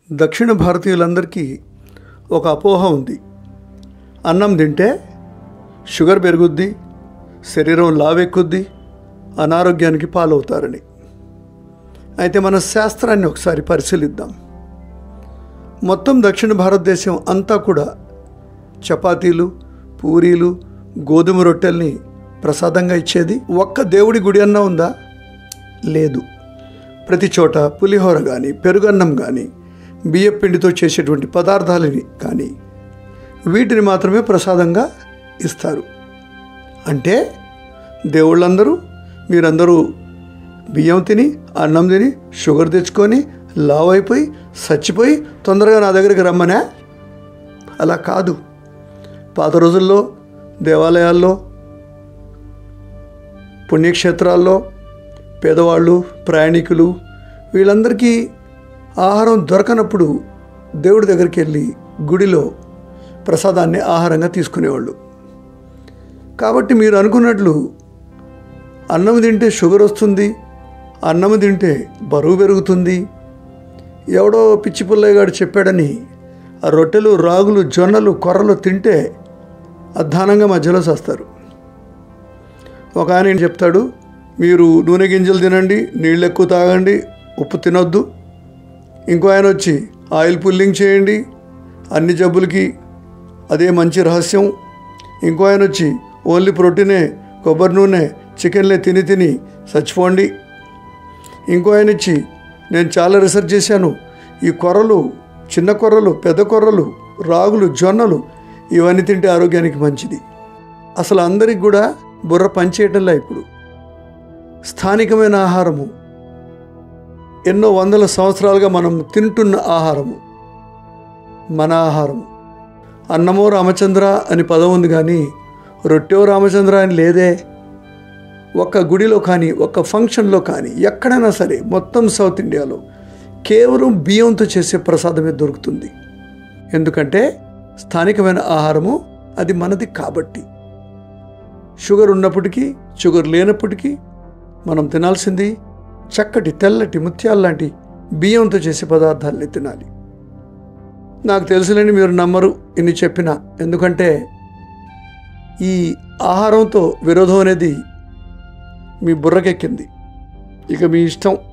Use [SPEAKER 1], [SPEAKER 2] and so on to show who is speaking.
[SPEAKER 1] దక్షిణ భారతీయులందరికీ ఒక అపోహ ఉంది అన్నం తింటే షుగర్ పెరుగుద్ది శరీరం లావెక్కుద్ది అనారోగ్యానికి పాలవుతారని అయితే మన శాస్త్రాన్ని ఒకసారి పరిశీలిద్దాం మొత్తం దక్షిణ భారతదేశం అంతా కూడా చపాతీలు పూరీలు గోధుమ రొట్టెల్ని ప్రసాదంగా ఇచ్చేది ఒక్క దేవుడి గుడి అన్నా ఉందా లేదు ప్రతి చోట పులిహోర కానీ పెరుగన్నం కానీ బియ్యం పిండితో చేసేటువంటి పదార్థాలని కానీ వీటిని మాత్రమే ప్రసాదంగా ఇస్తారు అంటే దేవుళ్ళందరూ మీరందరూ బియ్యం తిని అన్నం తిని షుగర్ తెచ్చుకొని లావ్ అయిపోయి చచ్చిపోయి తొందరగా నా దగ్గరికి రమ్మనే అలా కాదు పాత రోజుల్లో దేవాలయాల్లో పుణ్యక్షేత్రాల్లో పేదవాళ్ళు ప్రయాణికులు వీళ్ళందరికీ ఆహారం దొరకనప్పుడు దేవుడి దగ్గరికి వెళ్ళి గుడిలో ప్రసాదాన్ని ఆహారంగా తీసుకునేవాళ్ళు కాబట్టి మీరు అనుకున్నట్లు అన్నం తింటే షుగర్ వస్తుంది అన్నం తింటే బరువు పెరుగుతుంది ఎవడో పిచ్చి పుల్లయ్యగాడు చెప్పాడని ఆ రొట్టెలు రాగులు జొన్నలు కొర్రలు తింటే అధ్వానంగా మధ్యలో చేస్తారు ఒక ఆయన చెప్తాడు మీరు నూనె గింజలు తినండి నీళ్ళు ఎక్కువ తాగండి ఉప్పు తినొద్దు ఇంకో ఆయన వచ్చి ఆయిల్ పుల్లింగ్ చేయండి అన్ని జబ్బులకి అదే మంచి రహస్యం ఇంకో ఆయన వచ్చి ఓన్లీ ప్రోటీనే కొబ్బరి నూనె చికెన్లే తిని తిని చచ్చిపోండి ఇంకో ఆయన ఇచ్చి నేను చాలా రీసెర్చ్ చేశాను ఈ కొర్రలు చిన్న కొర్రలు పెద్ద కొర్రలు రాగులు జొన్నలు ఇవన్నీ తింటే ఆరోగ్యానికి మంచిది అసలు అందరికి కూడా బుర్ర పనిచేయటంలా ఇప్పుడు స్థానికమైన ఆహారము ఎన్నో వందల సంవత్సరాలుగా మనం తింటున్న ఆహారము మన ఆహారం అన్నమో రామచంద్ర అని పదం ఉంది కానీ రొట్టెో రామచంద్ర అని లేదే ఒక్క గుడిలో కానీ ఒక్క ఫంక్షన్లో కానీ ఎక్కడైనా సరే మొత్తం సౌత్ ఇండియాలో కేవలం బియ్యంతో చేసే ప్రసాదమే దొరుకుతుంది ఎందుకంటే స్థానికమైన ఆహారము అది మనది కాబట్టి షుగర్ ఉన్నప్పటికీ షుగర్ లేనప్పటికీ మనం తినాల్సింది చక్కటి తెల్లటి ముత్యాలు లాంటి బియ్యంతో చేసే పదార్థాలని తినాలి నాకు తెలుసులేని మీరు నమ్మరు ఇన్ని చెప్పినా ఎందుకంటే ఈ ఆహారంతో విరోధం అనేది మీ బుర్రకెక్కింది ఇక మీ ఇష్టం